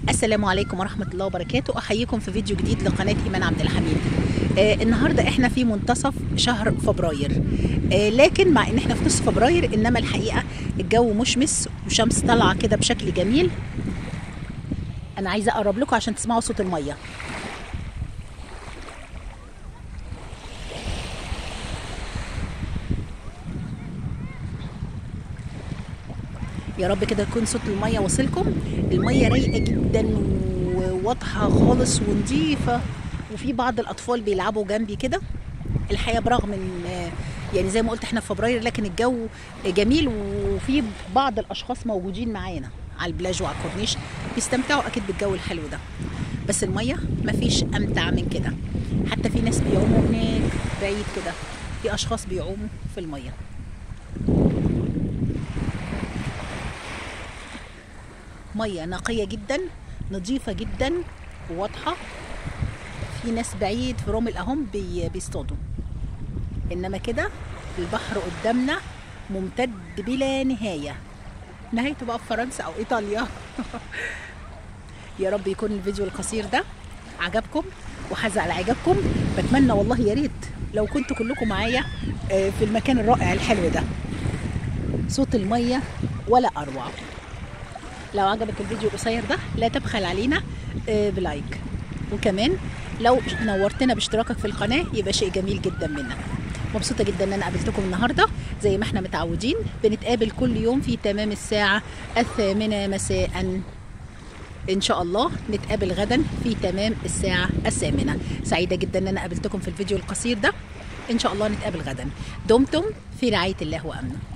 السلام عليكم ورحمة الله وبركاته أحييكم في فيديو جديد لقناة إيمان عبد الحميد آه النهاردة إحنا في منتصف شهر فبراير آه لكن مع إن إحنا في نصف فبراير إنما الحقيقة الجو مشمس وشمس طالعة كده بشكل جميل أنا عايزة أقرب لكم عشان تسمعوا صوت المية يا رب كده يكون صوت الميه واصلكم الميه رايقه جدا وواضحه خالص ونظيفه وفي بعض الاطفال بيلعبوا جنبي كده الحقيقه برغم ان يعني زي ما قلت احنا في فبراير لكن الجو جميل وفي بعض الاشخاص موجودين معانا على البلاج وعلى الكورنيش بيستمتعوا اكيد بالجو الحلو ده بس الميه مفيش امتع من كده حتى في ناس بيعوموا هناك بعيد كده في اشخاص بيعوموا في الميه ميه نقيه جدا نظيفه جدا وواضحه في ناس بعيد في رمل اهم بي بيصطادوا انما كده البحر قدامنا ممتد بلا نهايه نهايته بقى في فرنسا او ايطاليا يا رب يكون الفيديو القصير ده عجبكم وحاز على اعجابكم بتمنى والله يا ريت لو كنتوا كلكم معايا في المكان الرائع الحلو ده صوت الميه ولا اروع لو عجبك الفيديو القصير ده لا تبخل علينا بلايك وكمان لو نورتنا باشتراكك في القناه يبقى شيء جميل جدا منك مبسوطه جدا ان انا قابلتكم النهارده زي ما احنا متعودين بنتقابل كل يوم في تمام الساعه الثامنه مساء ان شاء الله نتقابل غدا في تمام الساعه الثامنه سعيده جدا ان انا قابلتكم في الفيديو القصير ده ان شاء الله نتقابل غدا دمتم في رعايه الله وامنه